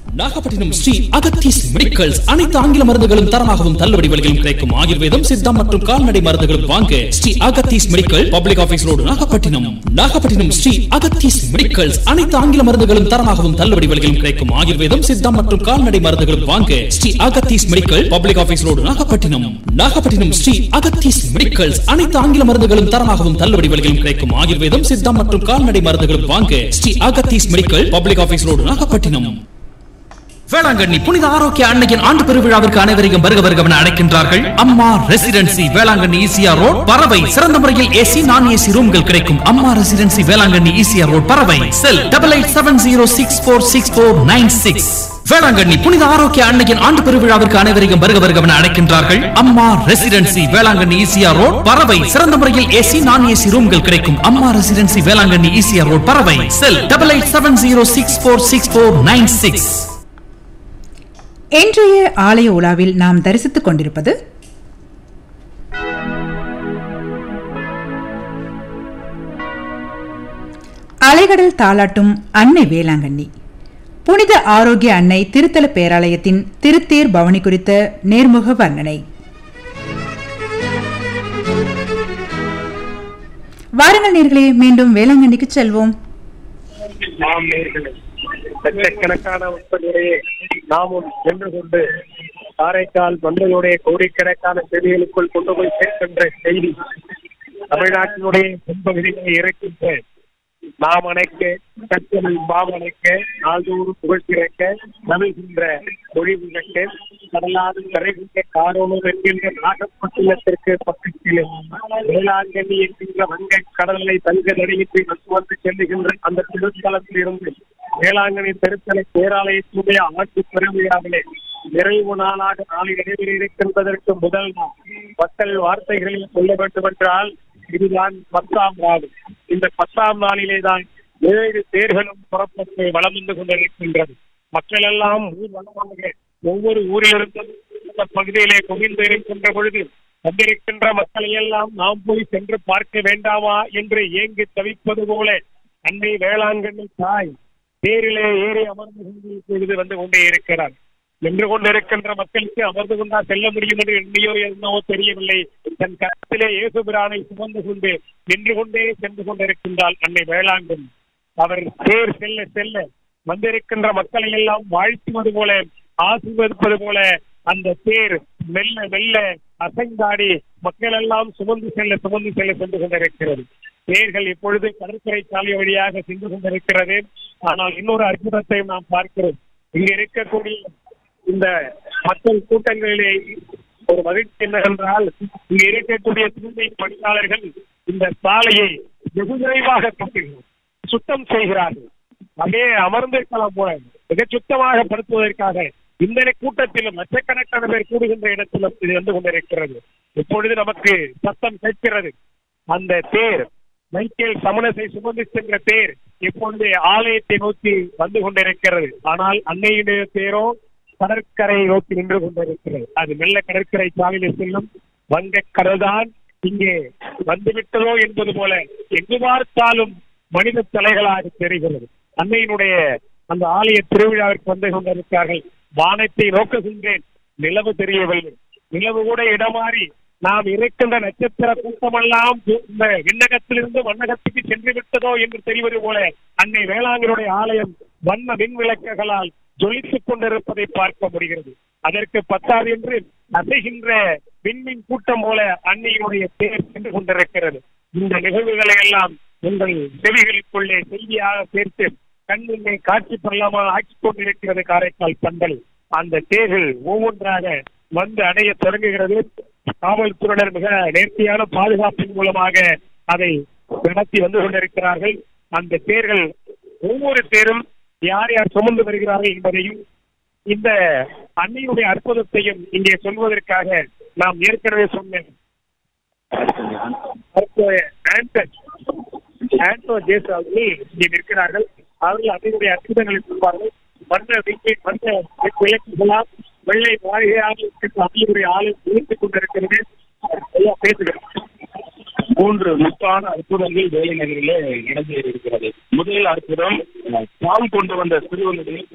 Nagapattinam Sri Agathees medicals அனைத்து ஆங்கில மருந்துகளும் தரமாகவும் தள்ளுபடி விலையிலும் கிடைக்கும் ஆயுர்வேதம் சித்தா மற்றும் கால்நடை மருந்துகளும் வாங்க Sri Agathees medical public office road Nagapattinam Nagapattinam Sri Agathees medicals அனைத்து ஆங்கில மருந்துகளும் தரமாகவும் தள்ளுபடி விலையிலும் கிடைக்கும் ஆயுர்வேதம் சித்தா மற்றும் கால்நடை மருந்துகளும் வாங்க Sri Agathees medical public office road Nagapattinam Nagapattinam Sri Agathees medicals அனைத்து ஆங்கில மருந்துகளும் தரமாகவும் தள்ளுபடி விலையிலும் கிடைக்கும் ஆயுர்வேதம் சித்தா மற்றும் கால்நடை மருந்துகளும் வாங்க Sri Agathees medical public office road Nagapattinam Velankanni புனித ஆரோக்கிய அன்னையின் ஆண்டு பெருவிழாவிற்கு அனைவரையும் வருக வருகவென அழைக்கின்றார்கள் அம்மா ரெசிடென்சி வேளாங்கண்ணி ஈசிஆர் ரோட் பறவை சிறந்த முறையில் ஏசி நான் ஏசி ரூம்கள் கிடைக்கும் அம்மா ரெசிடென்சி வேளாங்கண்ணி ஈசிஆர் ரோட் பறவை cell double eight seven zero six four six four nine six Velankanni புனித ஆரோக்கிய அன்னையின் ஆண்டு பெருவிழாவிற்கு அனைவரையும் வருக வருகவென அழைக்கின்றார்கள் அம்மா ரெசிடென்சி வேளாங்கண்ணி ஈசிஆர் ரோட் பறவை சிறந்த முறையில் ஏசி நான் ஏசி ரூம்கள் கிடைக்கும் அம்மா ரெசிடென்சி வேளாங்கண்ணி ஈசிஆர் ரோட் பறவை cell double eight seven zero six four six four nine six இன்றைய ஆலய உலாவில் நாம் தரிசித்துக் கொண்டிருப்பது அலைகடல் தாளாட்டும் அன்னை வேளாங்கண்ணி புனித ஆரோக்கிய அன்னை திருத்தல பேராலயத்தின் திருத்தேர் பவனி குறித்த நேர்முக வர்ணனை வாருங்கள் நேர்களே மீண்டும் வேளாங்கண்ணிக்கு செல்வோம் நாம் நேர்களே லட்சக்கணக்கான உற்பத்தியுடைய நாமும் சென்று கொண்டு காரைக்கால் மந்தையுடைய கோடிக்கணக்கான செடிகளுக்குள் கொண்டு போய் சேர்க்கின்ற செய்தி தமிழ்நாட்டினுடைய தென்பகுதிகளை இறக்கின்ற நாம் அணைக்க கற்றலை பாவம் அணைக்க நாள்தோறும் புகழ் திறக்க நவிழ்கின்ற மொழி விளக்க கடலாது கரைகின்ற காரோணம் என்கின்ற நாகப்பட்டினத்திற்கு பக்கத்தில் வேளாங்கண்ணி என்கின்ற வங்க கடலை தங்க தடையின்றி வந்து வந்து செல்லுகின்ற அந்த திருத்தலத்தில் இருந்து வேளாங்கண்ணி திருத்தலை பேராலயத்தினுடைய ஆட்சி பெருமையாகவே நிறைவு நாளாக நாளை நடைபெற இருக்கின்றதற்கு முதல் நாள் மக்கள் வார்த்தைகளில் சொல்ல வேண்டும் என்றால் இதுதான் பத்தாம் நாள் இந்த பத்தாம் நாளிலே தான் ஏழு தேர்களும் புறப்பட்டு வளம் வந்து கொண்டிருக்கின்றது மக்கள் எல்லாம் ஊர் வளமாக ஒவ்வொரு ஊரிலிருந்தும் இந்த பகுதியிலே குவிந்து இருக்கின்ற பொழுது வந்திருக்கின்ற மக்களை எல்லாம் நாம் போய் சென்று பார்க்க வேண்டாமா என்று ஏங்கி தவிப்பது போல அன்னை வேளாங்கண்ணி தாய் தேரிலே ஏறி அமர்ந்து கொண்டு இப்பொழுது வந்து கொண்டே இருக்கிறார் நின்று கொண்டிருக்கின்ற மக்களுக்கு அமர்ந்து கொண்டா செல்ல முடியும் என்று எண்ணியோ என்னவோ தெரியவில்லை தன் கருத்திலே இயேசுபிரானை சுமந்து கொண்டு நின்று கொண்டே சென்று கொண்டிருக்கின்றாள் அன்னை வேளாங்கண்ணி அவர் தேர் செல்ல செல்ல வந்திருக்கின்ற மக்களை எல்லாம் வாழ்த்துவது போல ஆசீர்வதிப்பது போல அந்த தேர் மெல்ல மெல்ல அசைந்தாடி மக்கள் எல்லாம் சுமந்து செல்ல சுமந்து செல்ல சென்று கொண்டிருக்கிறது தேர்கள் இப்பொழுது கடற்கரை சாலை வழியாக சென்று கொண்டிருக்கிறது ஆனால் இன்னொரு அற்புதத்தையும் நாம் பார்க்கிறோம் இங்க இருக்கக்கூடிய இந்த மக்கள் கூட்டங்களிலே ஒரு மகிழ்ச்சி என்னவென்றால் இங்க இருக்கக்கூடிய தூய்மை பணியாளர்கள் இந்த சாலையை வெகு விரைவாக கட்டுகிறார் சுத்தம் செய்கிறார்கள் அப்படியே அமர்ந்திருக்கலாம் போல மிக சுத்தமாக படுத்துவதற்காக இந்த கூட்டத்திலும் லட்சக்கணக்கான பேர் கூடுகின்ற இடத்திலும் இது வந்து கொண்டிருக்கிறது இப்பொழுது நமக்கு சத்தம் கேட்கிறது அந்த தேர் மைக்கேல் சமணசை சுமந்து சென்ற தேர் இப்பொழுது ஆலயத்தை நோக்கி வந்து கொண்டிருக்கிறது ஆனால் அன்னையுடைய தேரோ கடற்கரை நோக்கி நின்று கொண்டிருக்கிறது அது மெல்ல கடற்கரை சாலையில் செல்லும் வங்க கடல்தான் இங்கே வந்துவிட்டதோ என்பது போல எங்கு பார்த்தாலும் மனித தலைகளாக தெரிகிறது அன்னையினுடைய அந்த ஆலய திருவிழாவிற்கு வந்து கொண்டிருக்கிறார்கள் வானத்தை நோக்குகின்றேன் நிலவு தெரியவில்லை நிலவு கூட இடமாறி நாம் இருக்கின்ற நட்சத்திர கூட்டமெல்லாம் இந்த விண்ணகத்திலிருந்து வண்ணகத்துக்கு சென்று விட்டதோ என்று தெரிவது போல அன்னை வேளாங்கனுடைய ஆலயம் வண்ண மின் விளக்குகளால் ஜொலித்துக் கொண்டிருப்பதை பார்க்க முடிகிறது அதற்கு பத்தாது என்று அசைகின்ற விண்மின் கூட்டம் போல அன்னையினுடைய தேர் சென்று கொண்டிருக்கிறது இந்த நிகழ்வுகளை எல்லாம் உங்கள் செவிகளுக்குள்ளே செய்தியாக சேர்த்து கண்முன்னே காட்சி பள்ளமாக ஆக்கிக் கொண்டிருக்கிறது காரைக்கால் பந்தல் அந்த தேர்கள் ஒவ்வொன்றாக வந்து அடைய தொடங்குகிறது காவல்துறையினர் மிக நேர்த்தியான பாதுகாப்பின் மூலமாக அதை நடத்தி வந்து கொண்டிருக்கிறார்கள் அந்த தேர்கள் ஒவ்வொரு தேரும் யார் யார் சுமந்து வருகிறார்கள் என்பதையும் இந்த அன்னையுடைய அற்புதத்தையும் இங்கே சொல்வதற்காக நாம் ஏற்கனவே சொன்னேன் ஆண்டோ ஜேசு அவர்கள் இங்கே நிற்கிறார்கள் அவர்கள் அன்னையுடைய அற்புதங்களை சொல்வார்கள் மற்ற வீட்டை மற்ற விளக்குகளால் வெள்ளை மாளிகையாக இருக்கின்ற அன்னையுடைய ஆலை இழுத்துக் கொண்டிருக்கிறது ஐயா பேசுகிறேன் மூன்று முத்தான அற்புதங்கள் வேலை நகரிலே நடந்து இருக்கிறது முதல் அற்புதம் பால் கொண்டு வந்த சிறுவனுடைய